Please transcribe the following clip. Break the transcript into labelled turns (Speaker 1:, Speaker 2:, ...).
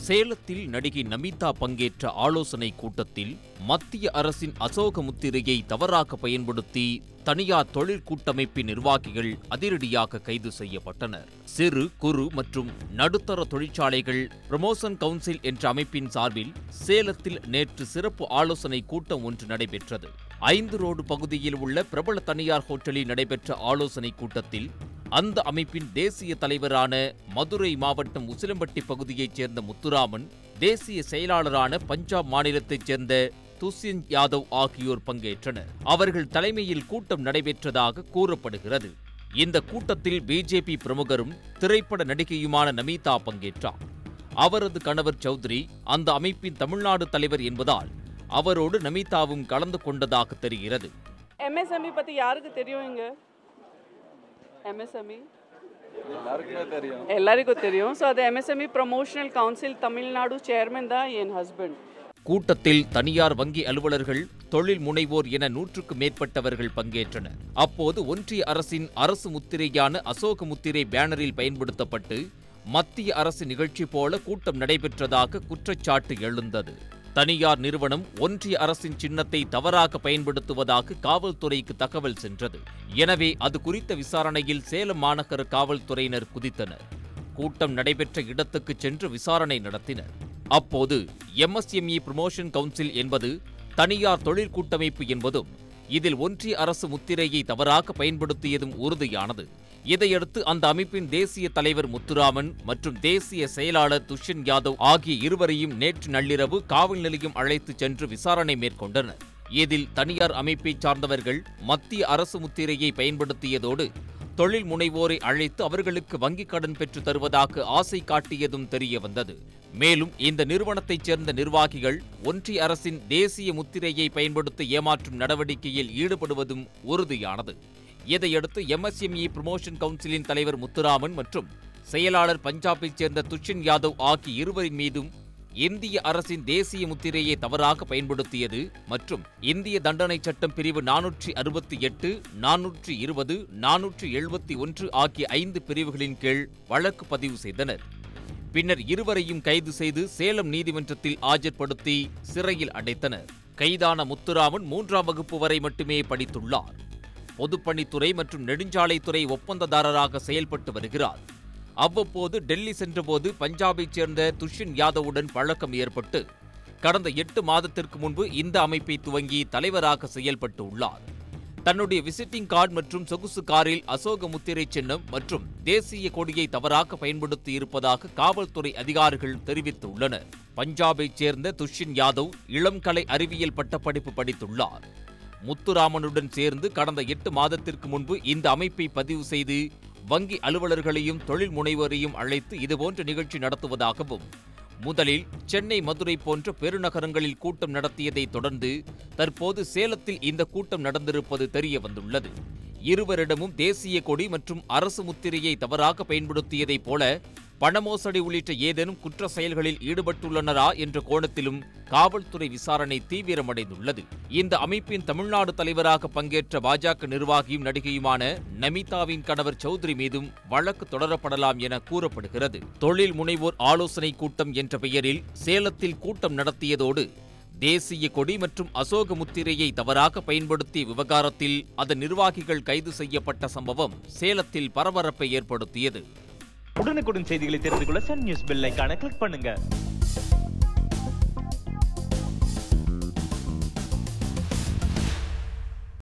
Speaker 1: சேலத்தில் நடிகை நமிதா பங்கேற்ற ஆலோசனை கூட்டத்தில் மத்திய அரசின் அசோக முத்திரையை தவறாக பயன்படுத்தி தனியார் தொழில் கூட்டமைப்பின் நிர்வாகிகள் அதிரடியாக கைது செய்யப்பட்டனர் சிறு குறு மற்றும் நடுத்தர தொழிற்சாலைகள் ப்ரமோஷன் கவுன்சில் என்ற அமைப்பின் சார்பில் சேலத்தில் நேற்று சிறப்பு ஆலோசனை கூட்டம் ஒன்று நடைபெற்றது ஐந்து ரோடு பகுதியில் உள்ள பிரபல தனியார் ஹோட்டலில் நடைபெற்ற ஆலோசனை கூட்டத்தில் அந்த அமைப்பின் தேசிய தலைவரான மதுரை மாவட்டம் உசிலம்பட்டி பகுதியைச் சேர்ந்த முத்துராமன் தேசிய செயலாளரான பஞ்சாப் மாநிலத்தைச் சேர்ந்த துஷ்யந்த் யாதவ் ஆகியோர் பங்கேற்றனர் அவர்கள் தலைமையில் கூட்டம் நடைபெற்றதாக கூறப்படுகிறது இந்த கூட்டத்தில் பிஜேபி பிரமுகரும் திரைப்பட நடிகையுமான நமிதா பங்கேற்றார் அவரது கணவர் சௌத்ரி அந்த அமைப்பின் தமிழ்நாடு தலைவர் என்பதால் அவரோடு நமிதாவும் கலந்து கொண்டதாக தெரிகிறது
Speaker 2: எம்எஸ்எம்இ பற்றி யாருக்கு தெரியும் இங்க எம்எஸ்எம்இ
Speaker 3: எல்லாருக்குமே தெரியும்
Speaker 2: எல்லாருக்கும் தெரியும் ஸோ அது MSME promotional council Tamil Nadu chairman தான் என் ஹஸ்பண்ட்
Speaker 1: கூட்டத்தில் தனியார் வங்கி அலுவலர்கள் தொழில் முனைவோர் என நூற்றுக்கு மேற்பட்டவர்கள் பங்கேற்றனர் அப்போது ஒன்றிய அரசின் அரசு முத்திரையான அசோக முத்திரை பேனரில் பயன்படுத்தப்பட்டு மத்திய அரசு நிகழ்ச்சி போல கூட்டம் நடைபெற்றதாக குற்றச்சாட்டு எழுந்தது தனியார் நிறுவனம் ஒன்றிய அரசின் சின்னத்தை தவறாக பயன்படுத்துவதாக காவல்துறைக்கு தகவல் சென்றது எனவே அது குறித்த விசாரணையில் சேலம் மாநகர காவல்துறையினர் குதித்தனர் கூட்டம் நடைபெற்ற இடத்துக்கு சென்று விசாரணை நடத்தினர் அப்போது எம்எஸ்எம்இ ப்ரமோஷன் கவுன்சில் என்பது தனியார் தொழில் கூட்டமைப்பு என்பதும் இதில் ஒன்றிய அரசு முத்திரையை தவறாக பயன்படுத்தியதும் உறுதியானது இதையடுத்து அந்த அமைப்பின் தேசிய தலைவர் முத்துராமன் மற்றும் தேசிய செயலாளர் துஷ்யந்த் யாதவ் ஆகிய இருவரையும் நேற்று நள்ளிரவு காவல் நிலையம் அழைத்துச் சென்று விசாரணை மேற்கொண்டனர் இதில் தனியார் அமைப்பைச் சார்ந்தவர்கள் மத்திய அரசு முத்திரையை பயன்படுத்தியதோடு தொழில் முனைவோரை அழைத்து அவர்களுக்கு வங்கிக் கடன் பெற்று தருவதாக ஆசை காட்டியதும் தெரிய வந்தது மேலும் இந்த நிறுவனத்தைச் சேர்ந்த நிர்வாகிகள் ஒன்றிய அரசின் தேசிய முத்திரையை பயன்படுத்தி ஏமாற்றும் நடவடிக்கையில் ஈடுபடுவதும் உறுதியானது இதையடுத்து எம்எஸ்எம்இ ப்ரமோஷன் கவுன்சிலின் தலைவர் முத்துராமன் மற்றும் செயலாளர் பஞ்சாபைச் சேர்ந்த துஷ்யந்த் யாதவ் ஆகிய இருவரின் மீதும் இந்திய அரசின் தேசிய முத்திரையை தவறாக பயன்படுத்தியது மற்றும் இந்திய தண்டனை சட்டம் பிரிவு நானூற்றி அறுபத்தி எட்டு நானூற்றி இருபது நானூற்றி எழுபத்தி ஒன்று ஆகிய ஐந்து பிரிவுகளின் கீழ் வழக்கு பதிவு செய்தனர் பின்னர் இருவரையும் கைது செய்து சேலம் நீதிமன்றத்தில் ஆஜர்படுத்தி சிறையில் அடைத்தனர் கைதான முத்துராமன் மூன்றாம் வகுப்பு வரை மட்டுமே படித்துள்ளார் பொதுப்பணித்துறை மற்றும் நெடுஞ்சாலைத்துறை ஒப்பந்ததாரராக செயல்பட்டு வருகிறார் அவ்வப்போது டெல்லி சென்றபோது பஞ்சாபைச் சேர்ந்த துஷ்யந்த் யாதவுடன் பழக்கம் ஏற்பட்டு கடந்த எட்டு மாதத்திற்கு முன்பு இந்த அமைப்பை துவங்கி தலைவராக செயல்பட்டு உள்ளார் தன்னுடைய விசிட்டிங் கார்டு மற்றும் சொகுசு காரில் அசோக முத்திரை சின்னம் மற்றும் தேசிய கொடியை தவறாக பயன்படுத்தி இருப்பதாக காவல்துறை அதிகாரிகள் தெரிவித்துள்ளனர் பஞ்சாபைச் சேர்ந்த துஷ்யந்த் யாதவ் இளம் கலை அறிவியல் பட்டப்படிப்பு படித்துள்ளார் முத்துராமனுடன் சேர்ந்து கடந்த எட்டு மாதத்திற்கு முன்பு இந்த அமைப்பை பதிவு செய்து வங்கி அலுவலர்களையும் தொழில் முனைவோரையும் அழைத்து இதுபோன்ற நிகழ்ச்சி நடத்துவதாகவும் முதலில் சென்னை மதுரை போன்ற பெருநகரங்களில் கூட்டம் நடத்தியதை தொடர்ந்து தற்போது சேலத்தில் இந்த கூட்டம் நடந்திருப்பது தெரிய வந்துள்ளது இருவரிடமும் தேசிய கொடி மற்றும் அரசு முத்திரையை தவறாக பயன்படுத்தியதைப் போல பணமோசடி உள்ளிட்ட ஏதேனும் குற்ற செயல்களில் ஈடுபட்டுள்ளனரா என்ற கோணத்திலும் காவல்துறை விசாரணை தீவிரமடைந்துள்ளது இந்த அமைப்பின் தமிழ்நாடு தலைவராக பங்கேற்ற பாஜக நிர்வாகியும் நடிகையுமான நமிதாவின் கணவர் சௌத்ரி மீதும் வழக்கு தொடரப்படலாம் என கூறப்படுகிறது தொழில் முனைவோர் ஆலோசனை கூட்டம் என்ற பெயரில் சேலத்தில் கூட்டம் நடத்தியதோடு தேசிய கொடி மற்றும் அசோக முத்திரையை தவறாக பயன்படுத்திய விவகாரத்தில் அதன் நிர்வாகிகள் கைது செய்யப்பட்ட சம்பவம் சேலத்தில் பரபரப்பை ஏற்படுத்தியது
Speaker 4: உடனுக்குடன் செய்திகளை தெரிந்து கொள்ள சன் நியூஸ் பெல் ஐகானை கிளிக் பண்ணுங்க